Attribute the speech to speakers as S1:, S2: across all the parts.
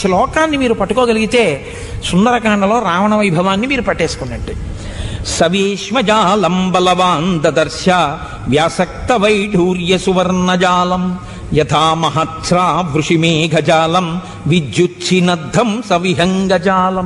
S1: శ్లోకాన్ని మీరు పట్టుకోగలిగితే సుందరకాండలో రావణ వైభవాన్ని మీరు పట్టేసుకున్నట్టే సవేష్మజాలం బలవాన్ దదర్శ వ్యాసక్త వైఢూర్య సువర్ణజాలం యథా మహత్స్రా వృషిమేఘజాలం విద్యుచ్చినద్ధం సవిహంగజాలం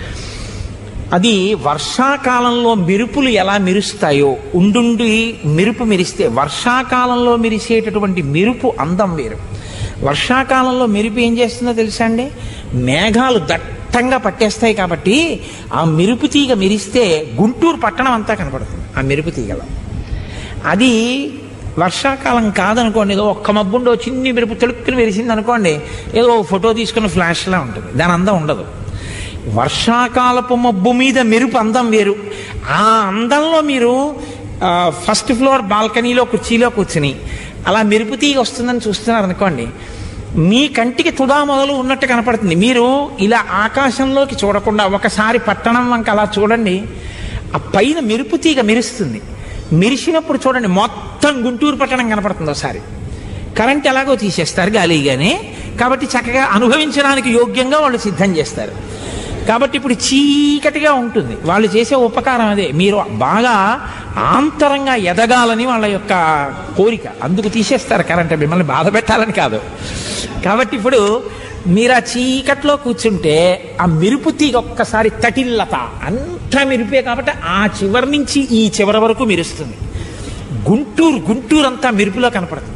S1: అది వర్షాకాలంలో మెరుపులు ఎలా మెరుస్తాయో ఉండుండి మెరుపు మెరిస్తే వర్షాకాలంలో మెరిసేటటువంటి మెరుపు అందం వేరు వర్షాకాలంలో మెరుపు ఏం చేస్తుందో తెలుసా అండి మేఘాలు దట్టంగా పట్టేస్తాయి కాబట్టి ఆ మెరుపు తీగ మెరిస్తే గుంటూరు పట్టణం అంతా కనపడుతుంది ఆ మెరుపు తీగలో అది వర్షాకాలం కాదనుకోండి ఏదో ఒక్క మబ్బుండో చిన్ని మెరుపు తెలుక్కుని మెరిసింది అనుకోండి ఏదో ఓ ఫోటో తీసుకున్న ఫ్లాష్లా ఉంటుంది దాని అందం ఉండదు వర్షాకాలపు మబ్బు మీద మెరుపు అందం వేరు ఆ అందంలో మీరు ఆ, ఫస్ట్ ఫ్లోర్ బాల్కనీలో కుర్చీలో కూర్చుని అలా మెరుపు తీగ వస్తుందని చూస్తున్నారు అనుకోండి మీ కంటికి తుదా మొదలు ఉన్నట్టు కనపడుతుంది మీరు ఇలా ఆకాశంలోకి చూడకుండా ఒకసారి పట్టణం వంక అలా చూడండి ఆ పైన మెరుపు తీగ మెరుస్తుంది మెరిసినప్పుడు చూడండి మొత్తం గుంటూరు పట్టణం కనపడుతుంది ఒకసారి కరెంట్ ఎలాగో తీసేస్తారు గాలిగానే కాబట్టి చక్కగా అనుభవించడానికి యోగ్యంగా వాళ్ళు సిద్ధం చేస్తారు కాబట్టి ఇప్పుడు చీకటిగా ఉంటుంది వాళ్ళు చేసే ఉపకారం అదే మీరు బాగా ఆంతరంగా ఎదగాలని వాళ్ళ యొక్క కోరిక అందుకు తీసేస్తారు కరెంట్ మిమ్మల్ని బాధ పెట్టాలని కాదు కాబట్టి ఇప్పుడు మీరు ఆ చీకట్లో కూర్చుంటే ఆ మెరుపు తీగ ఒక్కసారి తటిల్లత అంతా మెరిపే కాబట్టి ఆ చివరి నుంచి ఈ చివరి వరకు మెరుస్తుంది గుంటూరు గుంటూరు అంతా మెరుపులో కనపడుతుంది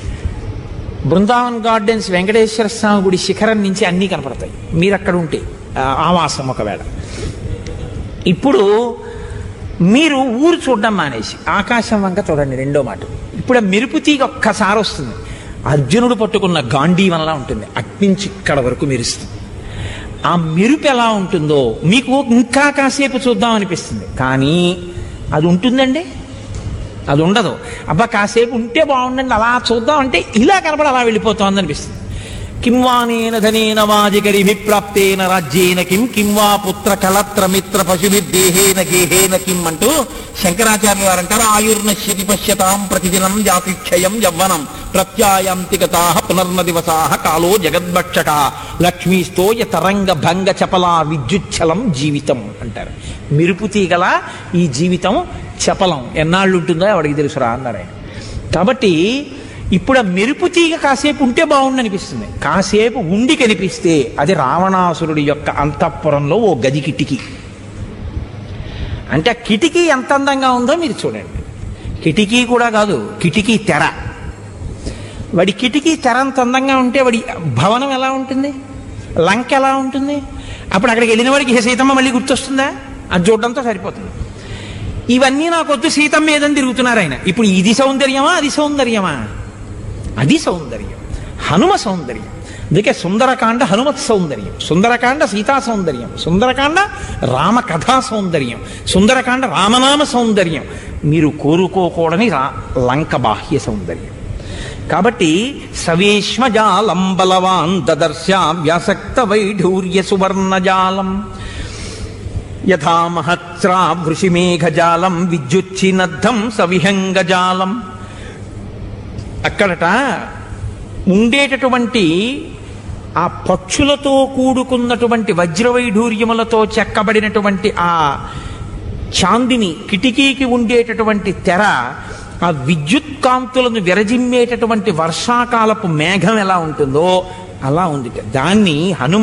S1: బృందావన్ గార్డెన్స్ వెంకటేశ్వర స్వామి గుడి శిఖరం నుంచి అన్నీ కనపడతాయి మీరు అక్కడ ఉంటే ఆ, ఆవాసం ఒకవేళ ఇప్పుడు మీరు ఊరు చూడడం మానేసి ఆకాశం వంక చూడండి రెండో మాట ఇప్పుడు ఆ మెరుపు తీగ ఒక్కసారి వస్తుంది అర్జునుడు పట్టుకున్న గాంధీవనలా ఉంటుంది అట్నుంచి ఇక్కడ వరకు మెరుస్తుంది ఆ మెరుపు ఎలా ఉంటుందో మీకు ఇంకా కాసేపు చూద్దాం అనిపిస్తుంది కానీ అది ఉంటుందండి అది ఉండదు అబ్బా కాసేపు ఉంటే బాగుండండి అలా చూద్దాం అంటే ఇలా కనపడి అలా వెళ్ళిపోతోంది అనిపిస్తుంది కిం వానేన ధనేన వాజికరి విప్రాప్తేన రాజ్యేన కిం కిం వా పుత్ర కలత్ర మిత్ర పశుభిర్దేహేన గేహేన కిం అంటూ శంకరాచార్య వారు అంటారు ఆయుర్నశ్యతి పశ్యతాం ప్రతిదినం జాతి క్షయం యవ్వనం ప్రత్యాయాంతి గతా పునర్నదివసా కాలో జగద్భక్షక లక్ష్మీస్తోయ తరంగ భంగ చపలా విద్యుచ్చలం జీవితం అంటారు మెరుపు తీగల ఈ జీవితం చపలం ఎన్నాళ్ళు ఉంటుందో ఎవడికి తెలుసురా అన్నారు ఆయన కాబట్టి ఇప్పుడు ఆ మెరుపు తీగ కాసేపు ఉంటే బాగుండు అనిపిస్తుంది కాసేపు ఉండి కనిపిస్తే అది రావణాసురుడి యొక్క అంతఃపురంలో ఓ గది కిటికీ అంటే ఆ కిటికీ ఎంత అందంగా ఉందో మీరు చూడండి కిటికీ కూడా కాదు కిటికీ తెర వాడి కిటికీ తెర అంత అందంగా ఉంటే వాడి భవనం ఎలా ఉంటుంది లంక ఎలా ఉంటుంది అప్పుడు అక్కడికి వెళ్ళిన వాడికి "హే సీతమ్మ మళ్ళీ గుర్తొస్తుందా అది చూడడంతో సరిపోతుంది ఇవన్నీ నాకు వద్దు సీతమ్మ ఏదని తిరుగుతున్నారు ఆయన ఇప్పుడు ఇది సౌందర్యమా అది సౌందర్యమా అది సౌందర్యం హనుమ సౌందర్యం అందుకే సుందరకాండ హనుమత్ సౌందర్యం సుందరకాండ సీతా సౌందర్యం సుందరకాండ రామ కథా సౌందర్యం సుందరకాండ రామనామ సౌందర్యం మీరు కోరుకోకూడని రా లంక బాహ్య సౌందర్యం కాబట్టి సవేష్మజాలం బలవాన్ దదర్శ వ్యాసక్త వైఢూర్య సువర్ణజాలం యథా మహత్స్రా వృషిమేఘజాలం విద్యుచ్చినద్ధం సవిహంగజాలం అక్కడట ఉండేటటువంటి ఆ పక్షులతో కూడుకున్నటువంటి వజ్రవైఢూర్యములతో చెక్కబడినటువంటి ఆ చాందిని కిటికీకి ఉండేటటువంటి తెర ఆ విద్యుత్ కాంతులను విరజిమ్మేటటువంటి వర్షాకాలపు మేఘం ఎలా ఉంటుందో అలా ఉంది దాన్ని హనుమ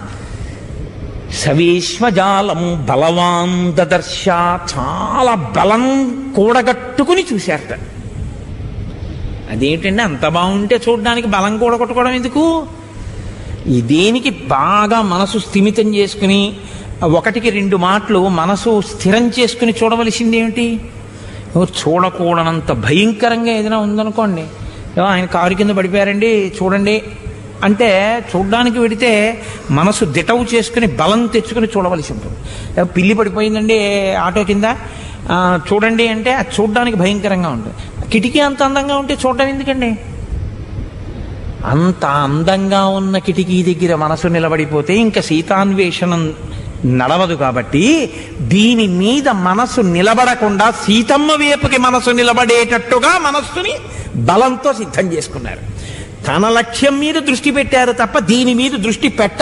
S1: సవేశ్వజాలం బలవాన్ దదర్శ చాలా బలం కూడగట్టుకుని చూశారట అదేంటండి అంత బాగుంటే చూడడానికి బలం కూడగొట్టుకోవడం ఎందుకు ఈ దేనికి బాగా మనసు స్థిమితం చేసుకుని ఒకటికి రెండు మాటలు మనసు స్థిరం చేసుకుని చూడవలసింది ఏమిటి ఓ చూడకూడనంత భయంకరంగా ఏదైనా ఉందనుకోండి ఏమో ఆయన కారు కింద పడిపోయారండి చూడండి అంటే చూడడానికి వెడితే మనసు దిటవు చేసుకుని బలం తెచ్చుకుని చూడవలసి ఉంటుంది ఏమో పిల్లి పడిపోయిందండి ఆటో కింద ఆ, చూడండి అంటే అది చూడడానికి భయంకరంగా ఉంటుంది కిటికీ అంత అందంగా ఉంటే చూడడం ఎందుకండి అంత అందంగా ఉన్న కిటికీ దగ్గర మనసు నిలబడిపోతే ఇంకా సీతాన్వేషణం నడవదు కాబట్టి దీని మీద మనసు నిలబడకుండా సీతమ్మ వైపుకి మనసు నిలబడేటట్టుగా మనస్సుని బలంతో సిద్ధం చేసుకున్నారు తన లక్ష్యం మీద దృష్టి పెట్టారు తప్ప దీని మీద దృష్టి పెట్ట